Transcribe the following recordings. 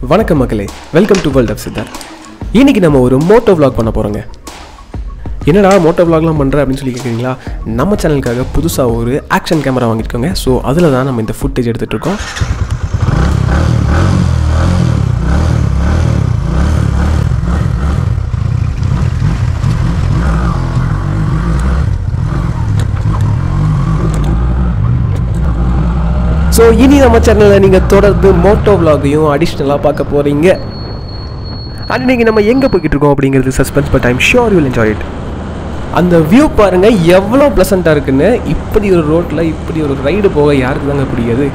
வணக்கம் மக்களே welcome to world of சித்தார் இன்னைக்கு நம்ம ஒரு மோட்டோ vlog பண்ண போகிறோங்க என்னடா மோட்டோ vlogலாம் பண்ணுற அப்படின்னு சொல்லி கேட்குறீங்களா நம்ம சேனலுக்காக புதுசாக ஒரு ஆக்ஷன் கேமரா வாங்கியிருக்கோங்க ஸோ அதில் தான் நம்ம இந்த ஃபுட்டேஜ் எடுத்துகிட்டு இருக்கோம் ஸோ இனி நம்ம சேனலில் நீங்கள் தொடர்ந்து மோட்டோ vlogகையும் அடிஷ்னலாக பார்க்க போகிறீங்க அண்ட் இன்னைக்கு நம்ம எங்கே போய்கிட்டு இருக்கோம் அப்படிங்கிறது suspense but I'm sure you'll enjoy it அந்த வியூ பாருங்க எவ்வளோ ப்ளசண்ட்டாக இருக்குன்னு இப்படி ஒரு ரோட்டில் இப்படி ஒரு ரைடு போக யாருக்கு தாங்க பிடிக்காது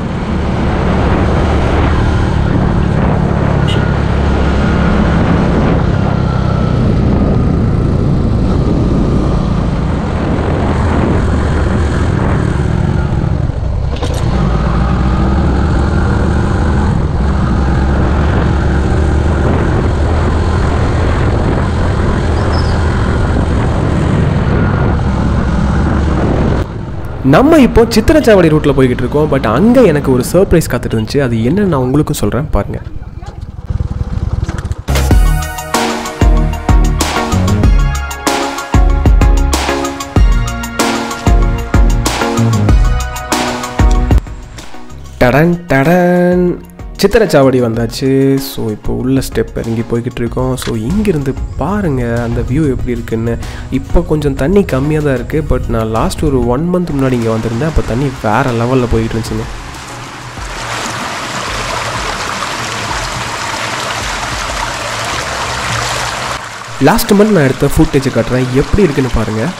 நம்ம இப்போ சித்திரச்சாவடி ரூட்டில் போய்கிட்டு இருக்கோம் பட் அங்கே எனக்கு ஒரு சர்ப்ரைஸ் காத்துட்டு இருந்துச்சு அது என்னன்னு நான் உங்களுக்கும் சொல்கிறேன் பாருங்கள் டடன் டடன் சித்திரச்சாவடி வந்தாச்சு ஸோ இப்போ உள்ள ஸ்டெப் இறங்கி போய்கிட்டு இருக்கோம் ஸோ இங்கிருந்து பாருங்கள் அந்த வியூ எப்படி இருக்குன்னு இப்போ கொஞ்சம் தண்ணி கம்மியாக தான் இருக்குது பட் நான் லாஸ்ட் ஒரு ஒன் மந்த் முன்னாடி இங்கே வந்திருந்தேன் அப்போ தண்ணி வேறு லெவலில் போயிட்டு இருந்துச்சுங்க லாஸ்ட் மந்த் நான் எடுத்த ஃபுட்டேஜ் காட்டுறேன் எப்படி இருக்குன்னு பாருங்கள்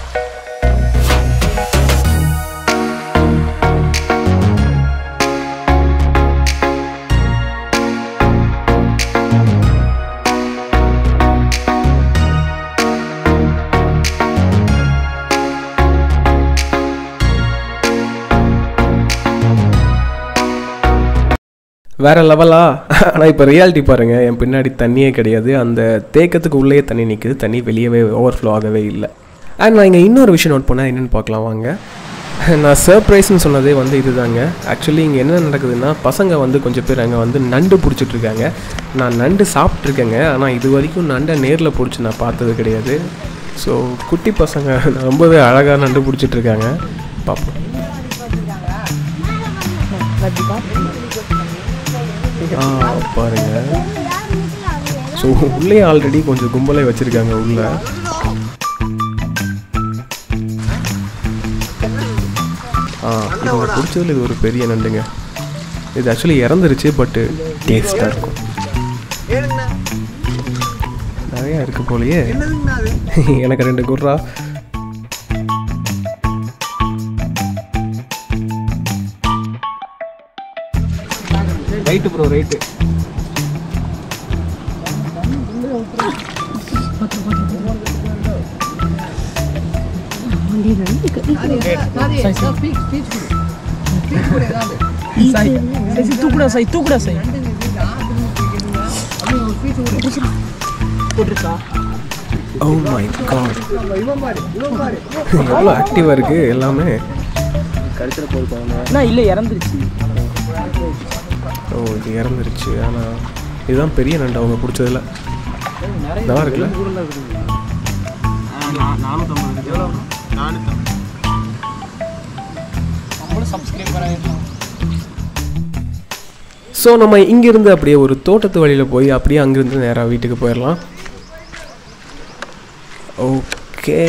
வேற லெவலா ஆனால் இப்போ ரியாலிட்டி பாருங்கள் என் பின்னாடி தண்ணியே கிடையாது அந்த தேக்கத்துக்கு உள்ளேயே தண்ணி நிற்குது தண்ணி வெளியவே ஓவர்ஃப்ளோ ஆகவே இல்லை அண்ட் நான் இங்கே இன்னொரு விஷயம் நோட் பண்ணேன் என்னென்னு பார்க்கலாம் வாங்க நான் சர்ப்ரைஸ்னு சொன்னதே வந்து இதுதாங்க ஆக்சுவலி இங்கே என்ன நடக்குதுன்னா பசங்க வந்து கொஞ்சம் பேர் அங்கே வந்து நண்டு பிடிச்சிட்டு இருக்காங்க நான் நண்டு சாப்பிட்ருக்கேங்க ஆனால் இது வரைக்கும் நண்டை நேரில் பிடிச்சி நான் பார்த்தது கிடையாது ஸோ குட்டி பசங்க ரொம்பவே அழகாக நண்டு பிடிச்சிட்டு இருக்காங்க பார்ப்போம் ஆ பாருங்க ஸோ உள்ளே ஆல்ரெடி கொஞ்சம் கும்பலே வச்சுருக்காங்க உள்ள ஆ இவங்க பிடிச்சதுல இது ஒரு பெரிய நண்டுங்க இது ஆக்சுவலி இறந்துருச்சு பட்டு டேஸ்ட்டாக இருக்கும் நிறையா இருக்கு போலயே எனக்கு ரெண்டு குர்ரா ரைட்டு ப்ரோ ரைட்டு Sai, தூக்குடா சை தூக்குடா சை போட்டிருக்கா ஓ மை காட் எவ்வளோ ஆக்டிவாக இருக்குது எல்லாமே நான் இல்லை இறந்துருச்சு ஓ இது இறந்துருச்சு ஆனால் இதுதான் பெரிய நண்டு அவங்க பிடிச்சதில்ல நல்லா இருக்குல்ல நம்மளும் சப்ஸ்கிரைபர் ஆகிடலாம் ஸோ நம்ம இங்கிருந்து அப்படியே ஒரு தோட்டத்து வழியில் போய் அப்படியே அங்கிருந்து நேராக வீட்டுக்கு போயிடலாம் ஓகே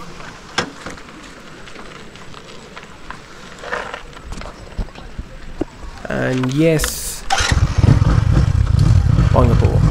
அண்ட் எஸ் வாங்க போவோம்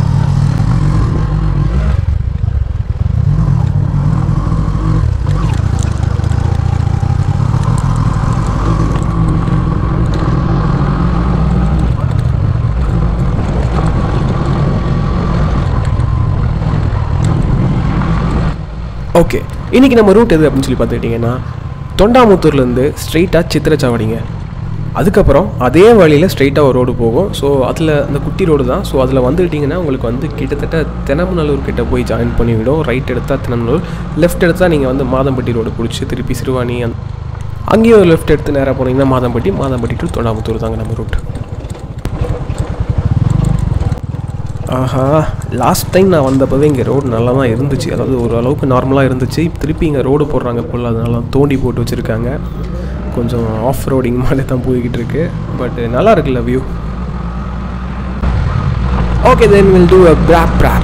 ஓகே இன்றைக்கி நம்ம ரூட் எது அப்படின்னு சொல்லி பார்த்துக்கிட்டிங்கன்னா தொண்டாமுத்தூர்லேருந்து ஸ்ட்ரெயிட்டாக சித்திரச்சாவடிங்க அதுக்கப்புறம் அதே வழியில் ஸ்ட்ரெயிட்டாக ஒரு ரோடு போகும் ஸோ அதில் அந்த குட்டி ரோடு தான் ஸோ அதில் வந்துக்கிட்டிங்கன்னா உங்களுக்கு வந்து கிட்டத்தட்ட தினமநல்லூர் கிட்ட போய் ஜாயின் பண்ணிவிடும் ரைட் எடுத்தால் தினமநல்லூர் லெஃப்ட் எடுத்தால் நீங்கள் வந்து மாதம்பட்டி ரோடு பிடிச்சி திருப்பி சிறுவாணி அந்த அங்கேயும் ஒரு லெஃப்ட் எடுத்து நேராக போனீங்கன்னா மாதம்பட்டி மாதம்பட்டி டு தொண்டாமுத்தூர் தாங்க நம்ம ரூட் ஆஹா லாஸ்ட் டைம் நான் வந்தப்பவே இங்கே ரோடு நல்லா தான் இருந்துச்சு அதாவது ஓரளவுக்கு நார்மலாக இருந்துச்சு திருப்பி இங்கே ரோடு போடுறாங்க போல் அதனால தோண்டி போட்டு வச்சுருக்காங்க கொஞ்சம் ஆஃப் ரோடிங் மாதிரி தான் போய்கிட்டு இருக்கு பட் நல்லா இருக்குல்ல view okay then will do a prop prop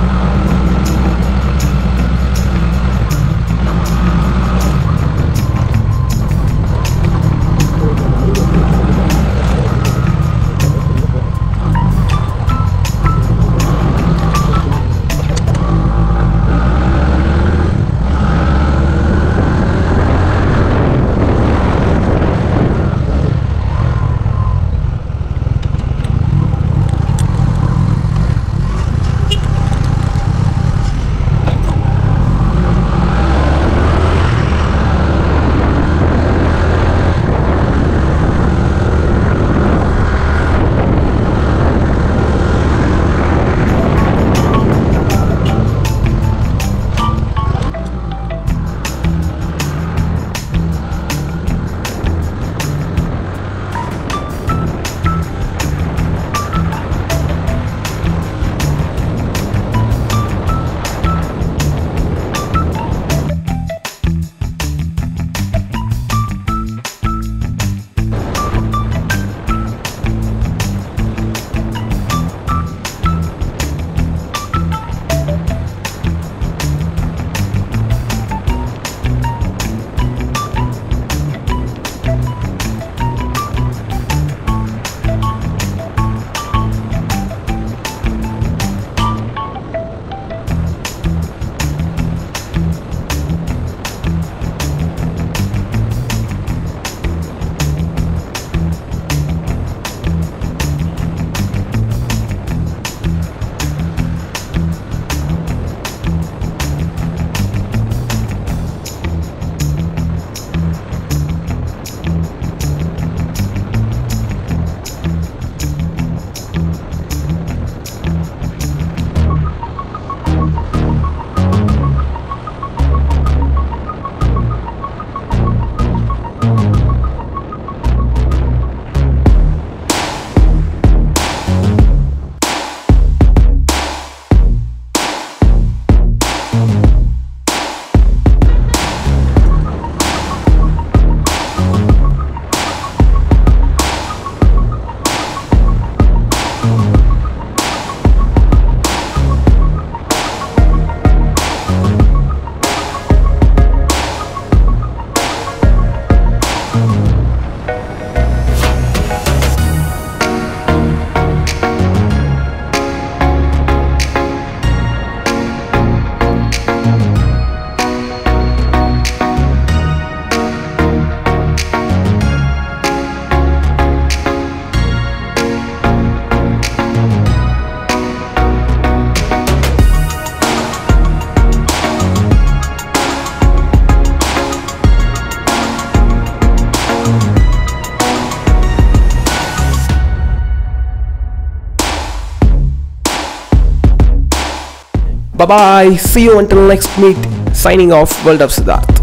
Bye bye. See you until next meet. Signing off, World of Siddharth.